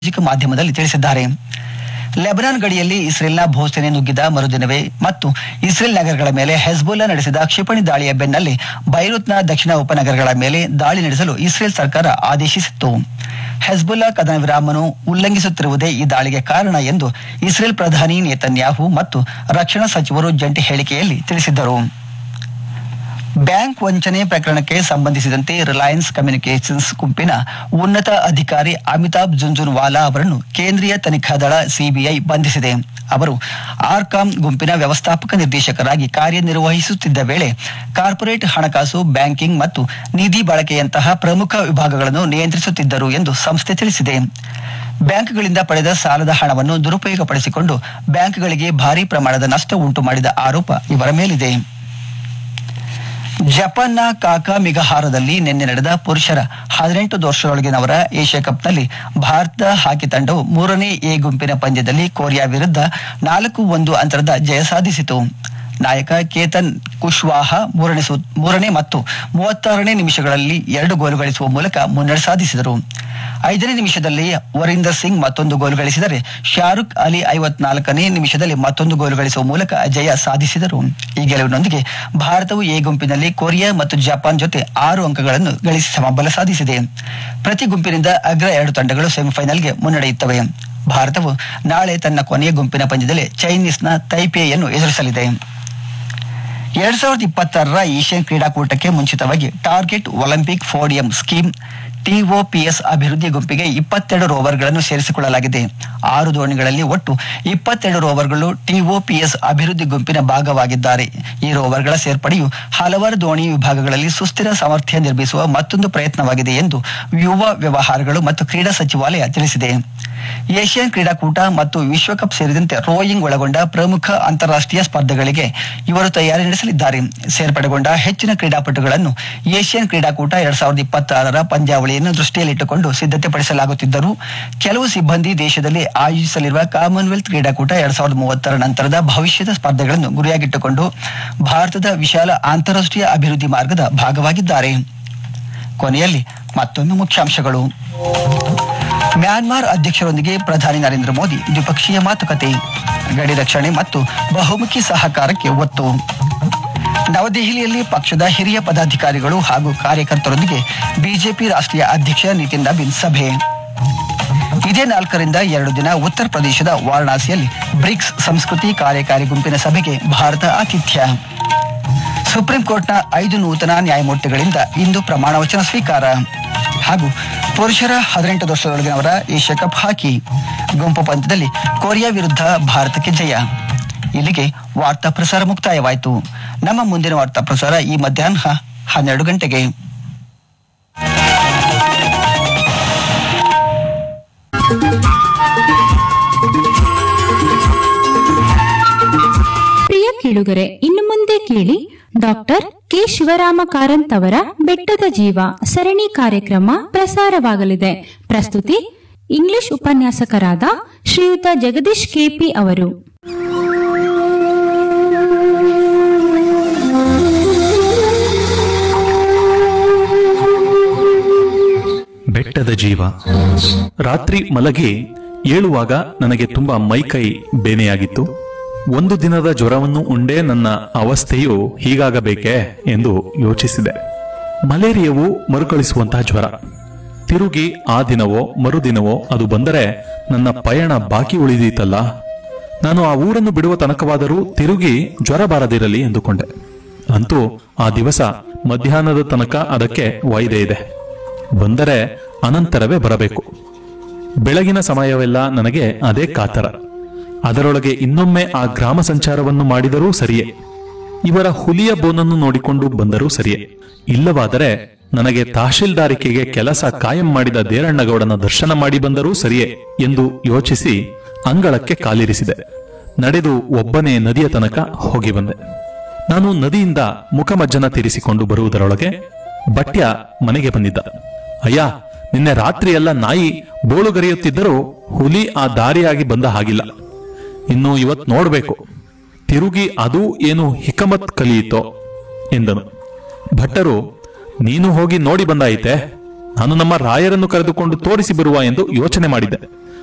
ಸಾಮಾಜಿಕ ಮಾಧ್ಯಮದಲ್ಲಿ ತಿಳಿಸಿದ್ದಾರೆ ಲೆಬನಾನ್ ಗಡಿಯಲ್ಲಿ ಇಸ್ರೇಲ್ನ ಭೂಸೇನೆ ನುಗ್ಗಿದ ಮರುದಿನವೇ ಮತ್ತು ಇಸ್ರೇಲ್ ನಗರಗಳ ಮೇಲೆ ಹೆಜ್ಬುಲ್ಲಾ ನಡೆಸಿದ ಕ್ಷಿಪಣಿ ದಾಳಿಯ ಬೆನ್ನಲ್ಲೇ ಬೈರುತ್ನ ದಕ್ಷಿಣ ಉಪನಗರಗಳ ಮೇಲೆ ದಾಳಿ ನಡೆಸಲು ಇಸ್ರೇಲ್ ಸರ್ಕಾರ ಆದೇಶಿಸಿತ್ತು ಹೆಜ್ಬುಲ್ಲಾ ಕದನ ವಿರಾಮವನ್ನು ಉಲ್ಲಂಘಿಸುತ್ತಿರುವುದೇ ಈ ದಾಳಿಗೆ ಕಾರಣ ಎಂದು ಇಸ್ರೇಲ್ ಪ್ರಧಾನಿ ನೇತನ್ಯಾಹು ಮತ್ತು ರಕ್ಷಣಾ ಸಚಿವರು ಜಂಟಿ ಹೇಳಿಕೆಯಲ್ಲಿ ತಿಳಿಸಿದ್ದರು ಬ್ಯಾಂಕ್ ವಂಚನೆ ಪ್ರಕರಣಕ್ಕೆ ಸಂಬಂಧಿಸಿದಂತೆ ರಿಲಯನ್ಸ್ ಕಮ್ಯುನಿಕೇಷನ್ಸ್ ಗುಂಪಿನ ಉನ್ನತ ಅಧಿಕಾರಿ ಅಮಿತಾಬ್ ಜುಂಜುನ್ವಾಲಾ ಅವರನ್ನು ಕೇಂದ್ರೀಯ ತನಿಖಾ ದಳ ಸಿಬಿಐ ಬಂಧಿಸಿದೆ ಅವರು ಆರ್ಕಾಮ್ ಗುಂಪಿನ ವ್ಯವಸ್ಥಾಪಕ ನಿರ್ದೇಶಕರಾಗಿ ಕಾರ್ಯನಿರ್ವಹಿಸುತ್ತಿದ್ದ ವೇಳೆ ಕಾರ್ಪೊರೇಟ್ ಹಣಕಾಸು ಬ್ಯಾಂಕಿಂಗ್ ಮತ್ತು ನಿಧಿ ಬಳಕೆಯಂತಹ ಪ್ರಮುಖ ವಿಭಾಗಗಳನ್ನು ನಿಯಂತ್ರಿಸುತ್ತಿದ್ದರು ಎಂದು ಸಂಸ್ಥೆ ತಿಳಿಸಿದೆ ಬ್ಯಾಂಕ್ಗಳಿಂದ ಪಡೆದ ಸಾಲದ ಹಣವನ್ನು ದುರುಪಯೋಗಪಡಿಸಿಕೊಂಡು ಬ್ಯಾಂಕ್ಗಳಿಗೆ ಭಾರೀ ಪ್ರಮಾಣದ ನಷ್ಟ ಉಂಟು ಮಾಡಿದ ಆರೋಪ ಇವರ ಮೇಲಿದೆ ಜಪಾನ್ನ ಕಾಕಾ ಮಿಗಹಾರದಲ್ಲಿ ನಿನ್ನೆ ನಡೆದ ಪುರುಷರ ಹದಿನೆಂಟು ವರ್ಷದೊಳಗಿನವರ ಏಷ್ಯಾ ಕಪ್ನಲ್ಲಿ ಭಾರತ ಹಾಕಿ ತಂಡವು ಮೂರನೇ ಎ ಗುಂಪಿನ ಪಂದ್ಯದಲ್ಲಿ ಕೊರಿಯಾ ವಿರುದ್ಧ ನಾಲ್ಕು ಒಂದು ಅಂತರದ ಜಯ ಸಾಧಿಸಿತು ನಾಯಕ ಕೇತನ್ ಕುಶ್ವಾಹ ಮೂರನೇ ಸು- ಮೂರನೇ ಮತ್ತು ಮೂವತ್ತಾರನೇ ನಿಮಿಷಗಳಲ್ಲಿ ಎರಡು ಗೋಲು ಗಳಿಸುವ ಮೂಲಕ ಮುನ್ನಡೆ ಸಾಧಿಸಿದರು ಐದನೇ ನಿಮಿಷದಲ್ಲಿ ವರೀಂದರ್ ಸಿಂಗ್ ಮತ್ತೊಂದು ಗೋಲು ಗಳಿಸಿದರೆ ಶಾರುಖ್ ಅಲಿ ಐವತ್ನಾಲ್ಕನೇ ನಿಮಿಷದಲ್ಲಿ ಮತ್ತೊಂದು ಗೋಲು ಗಳಿಸುವ ಮೂಲಕ ಜಯ ಸಾಧಿಸಿದರು ಈ ಗೆಲುವಿನೊಂದಿಗೆ ಭಾರತವು ಎ ಗುಂಪಿನಲ್ಲಿ ಕೊರಿಯಾ ಮತ್ತು ಜಪಾನ್ ಜೊತೆ ಆರು ಅಂಕಗಳನ್ನು ಗಳಿಸಿ ಸಮಬಲ ಸಾಧಿಸಿದೆ ಪ್ರತಿ ಗುಂಪಿನಿಂದ ಅಗ್ರ ಎರಡು ತಂಡಗಳು ಸೆಮಿಫೈನಲ್ಗೆ ಮುನ್ನಡೆಯುತ್ತವೆ ಭಾರತವು ನಾಳೆ ತನ್ನ ಕೊನೆಯ ಗುಂಪಿನ ಪಂದ್ಯದಲ್ಲಿ ಚೈನೀಸ್ನ ತೈಪೇಯನ್ನು ಎದುರಿಸಲಿದೆ ಎರಡ್ ಸಾವಿರದ ಇಪ್ಪತ್ತಾರರ ಏಷ್ಯನ್ ಕ್ರೀಡಾಕೂಟಕ್ಕೆ ಮುಂಚಿತವಾಗಿ target Olympic podium scheme TOPS ಅಭಿವೃದ್ಧಿ ಗುಂಪಿಗೆ ಇಪ್ಪತ್ತೆರಡು ರೋವರ್ಗಳನ್ನು ಸೇರಿಸಿಕೊಳ್ಳಲಾಗಿದೆ ಆರು ದೋಣಿಗಳಲ್ಲಿ ಒಟ್ಟು ಇಪ್ಪತ್ತೆರಡು ರೋವರ್ಗಳು ಟಿಒಪಿಎಸ್ ಅಭಿವೃದ್ಧಿ ಗುಂಪಿನ ಭಾಗವಾಗಿದ್ದಾರೆ ಈ ರೋವರ್ಗಳ ಸೇರ್ಪಡೆಯು ಹಲವಾರು ದೋಣಿ ವಿಭಾಗಗಳಲ್ಲಿ ಸುಸ್ಥಿರ ಸಾಮರ್ಥ್ಯ ನಿರ್ಮಿಸುವ ಮತ್ತೊಂದು ಪ್ರಯತ್ನವಾಗಿದೆ ಎಂದು ಯುವ ವ್ಯವಹಾರಗಳು ಮತ್ತು ಕ್ರೀಡಾ ಸಚಿವಾಲಯ ತಿಳಿಸಿದೆ ಏಷ್ಯನ್ ಕ್ರೀಡಾಕೂಟ ಮತ್ತು ವಿಶ್ವಕಪ್ ಸೇರಿದಂತೆ ರೋಯಿಂಗ್ ಒಳಗೊಂಡ ಪ್ರಮುಖ ಅಂತಾರಾಷ್ಟ್ರೀಯ ಸ್ಪರ್ಧೆಗಳಿಗೆ ಇವರು ತಯಾರಿ ನಡೆಸಲಿದ್ದಾರೆ ಸೇರ್ಪಡೆಗೊಂಡ ಹೆಚ್ಚಿನ ಕ್ರೀಡಾಪಟುಗಳನ್ನು ಏಷ್ಯನ್ ಕ್ರೀಡಾಕೂಟ ಎರಡ್ ಸಾವಿರದ ಇಪ್ಪತ್ತಾರರ ಪಂದ್ಯಾವಳಿಯನ್ನು ದೃಷ್ಟಿಯಲ್ಲಿಟ್ಟುಕೊಂಡು ಸಿದ್ಧತೆಪಡಿಸಲಾಗುತ್ತಿದ್ದರೂ ಕೆಲವು ಸಿಬ್ಬಂದಿ ದೇಶದಲ್ಲಿ ಆಯೋಜಿಸಲಿರುವ ಕಾಮನ್ವೆಲ್ತ್ ಕ್ರೀಡಾಕೂಟ ಎರಡ್ ಸಾವಿರದ ಮೂವತ್ತರ ನಂತರದ ಭವಿಷ್ಯದ ಸ್ಪರ್ಧೆಗಳನ್ನು ಗುರಿಯಾಗಿಟ್ಟುಕೊಂಡು ಭಾರತದ ವಿಶಾಲ ಅಂತಾರಾಷ್ಟ್ರೀಯ ಅಭಿವೃದ್ಧಿ ಮಾರ್ಗದ ಭಾಗವಾಗಿದ್ದಾರೆ ಕೊನೆಯಲ್ಲಿ ಮತ್ತೊಮ್ಮೆ ಮುಖ್ಯಾಂಶಗಳು ಮ್ಯಾನ್ಮಾರ್ ಅಧ್ಯಕ್ಷರೊಂದಿಗೆ ಪ್ರಧಾನಿ ನರೇಂದ್ರ ಮೋದಿ ದ್ವಿಪಕ್ಷೀಯ ಮಾತುಕತೆ ಗಡಿ ರಕ್ಷಣೆ ಮತ್ತು ಬಹುಮುಖಿ ಸಹಕಾರಕ್ಕೆ ಒತ್ತು ನವದೆಹಲಿಯಲ್ಲಿ ಪಕ್ಷದ ಹಿರಿಯ ಪದಾಧಿಕಾರಿಗಳು ಹಾಗೂ ಕಾರ್ಯಕರ್ತರೊಂದಿಗೆ ಬಿಜೆಪಿ ರಾಷ್ಟ್ರೀಯ ಅಧ್ಯಕ್ಷ ನಿತಿನ್ ನಬೀನ್ ಸಭೆ ಇದೇ ನಾಲ್ಕರಿಂದ ಎರಡು ದಿನ ಉತ್ತರ ಪ್ರದೇಶದ ವಾರಣಾಸಿಯಲ್ಲಿ ಬ್ರಿಕ್ಸ್ ಸಂಸ್ಕೃತಿ ಕಾರ್ಯಕಾರಿ ಗುಂಪಿನ ಸಭೆಗೆ ಭಾರತ ಆತಿಥ್ಯ ಸುಪ್ರೀಂ ಕೋರ್ಟ್ನ ಐದು ನೂತನ ನ್ಯಾಯಮೂರ್ತಿಗಳಿಂದ ಇಂದು ಪ್ರಮಾಣ ವಚನ ಸ್ವೀಕಾರ ಹಾಗೂ ಪುರುಷರ ಹದಿನೆಂಟು ವರ್ಷದೊಳಗಿನವರ ಏಷ್ಯಾ ಕಪ್ ಹಾಕಿ ಗುಂಪು ಪಂದ್ಯದಲ್ಲಿ ಕೊರಿಯಾ ವಿರುದ್ಧ ಭಾರತಕ್ಕೆ ಜಯ ಇಲ್ಲಿಗೆ ವಾರ್ತಾ ಪ್ರಸಾರ ಮುಕ್ತಾಯವಾಯಿತು ನಮ್ಮ ಮುಂದಿನ ವಾರ್ತಾ ಪ್ರಸಾರ ಈ ಮಧ್ಯಾಹ್ನ ಹನ್ನೆರಡು ಗಂಟೆಗೆ ಪ್ರಿಯ ಕೇಳುಗರೆ ಇನ್ನು ಮುಂದೆ ಕೇಳಿ ಡಾಕ್ಟರ್ ಕೆ ಶಿವರಾಮ ಕಾರಂತ್ ಅವರ ಬೆಟ್ಟದ ಜೀವ ಸರಣಿ ಕಾರ್ಯಕ್ರಮ ಪ್ರಸಾರವಾಗಲಿದೆ ಪ್ರಸ್ತುತಿ ಇಂಗ್ಲಿಷ್ ಉಪನ್ಯಾಸಕರಾದ ಶ್ರೀಯುತ ಜಗದೀಶ್ ಕೆಪಿ ಅವರು ಬೆಟ್ಟದ ಜೀವ ರಾತ್ರಿ ಮಲಗಿ ಏಳುವಾಗ ನನಗೆ ತುಂಬಾ ಮೈಕೈ ಬೇನೆಯಾಗಿತ್ತು ಒಂದು ದಿನದ ಜ್ವರವನ್ನು ಉಂಡೇ ನನ್ನ ಅವಸ್ಥೆಯು ಹೀಗಾಗಬೇಕೇ ಎಂದು ಯೋಚಿಸಿದೆ ಮಲೇರಿಯಾವು ಮರುಕಳಿಸುವಂತಹ ಜ್ವರ ತಿರುಗಿ ಆ ದಿನವೋ ಮರುದಿನವೋ ಅದು ಬಂದರೆ ನನ್ನ ಪಯಣ ಬಾಕಿ ಉಳಿದೀತಲ್ಲ ನಾನು ಆ ಊರನ್ನು ಬಿಡುವ ತನಕವಾದರೂ ತಿರುಗಿ ಜ್ವರ ಬಾರದಿರಲಿ ಎಂದುಕೊಂಡೆ ಅಂತೂ ಆ ದಿವಸ ಮಧ್ಯಾಹ್ನದ ತನಕ ಅದಕ್ಕೆ ವಾಯ್ದೆ ಇದೆ ಬಂದರೆ ಅನಂತರವೇ ಬರಬೇಕು ಬೆಳಗಿನ ಸಮಯವೆಲ್ಲ ನನಗೆ ಅದೇ ಕಾತರ ಅದರೊಳಗೆ ಇನ್ನೊಮ್ಮೆ ಆ ಗ್ರಾಮ ಸಂಚಾರವನ್ನು ಮಾಡಿದರೂ ಸರಿಯೇ ಇವರ ಹುಲಿಯ ಬೋನನ್ನು ನೋಡಿಕೊಂಡು ಬಂದರೂ ಸರಿಯೇ ಇಲ್ಲವಾದರೆ ನನಗೆ ತಹಶೀಲ್ದಾರಿಕೆಗೆ ಕೆಲಸ ಕಾಯಂ ಮಾಡಿದ ದೇರಣ್ಣಗೌಡನ ದರ್ಶನ ಮಾಡಿ ಬಂದರೂ ಸರಿಯೇ ಎಂದು ಯೋಚಿಸಿ ಅಂಗಳಕ್ಕೆ ಕಾಲಿರಿಸಿದೆ ನಡೆದು ಒಬ್ಬನೇ ನದಿಯ ತನಕ ಹೋಗಿ ಬಂದೆ ನಾನು ನದಿಯಿಂದ ಮುಖಮಜ್ಜನ ತೀರಿಸಿಕೊಂಡು ಬರುವುದರೊಳಗೆ ಬಟ್ಯ ಮನೆಗೆ ಬಂದಿದ್ದ ಅಯ್ಯ ನಿನ್ನೆ ರಾತ್ರಿಯೆಲ್ಲ ನಾಯಿ ಬೋಳುಗರೆಯುತ್ತಿದ್ದರೂ ಹುಲಿ ಆ ದಾರಿಯಾಗಿ ಬಂದ ಹಾಗಿಲ್ಲ ಇನ್ನು ಇವತ್ ನೋಡ್ಬೇಕು ತಿರುಗಿ ಅದು ಏನು ಹಿಕಮತ್ ಕಲಿಯಿತೋ ಎಂದನು ಭಟ್ಟರು ನೀನು ಹೋಗಿ ನೋಡಿ ಬಂದಾಯಿತೆ ನಾನು ನಮ್ಮ ರಾಯರನ್ನು ಕರೆದುಕೊಂಡು ತೋರಿಸಿ ಬರುವ ಎಂದು ಯೋಚನೆ ಮಾಡಿದ್ದೆ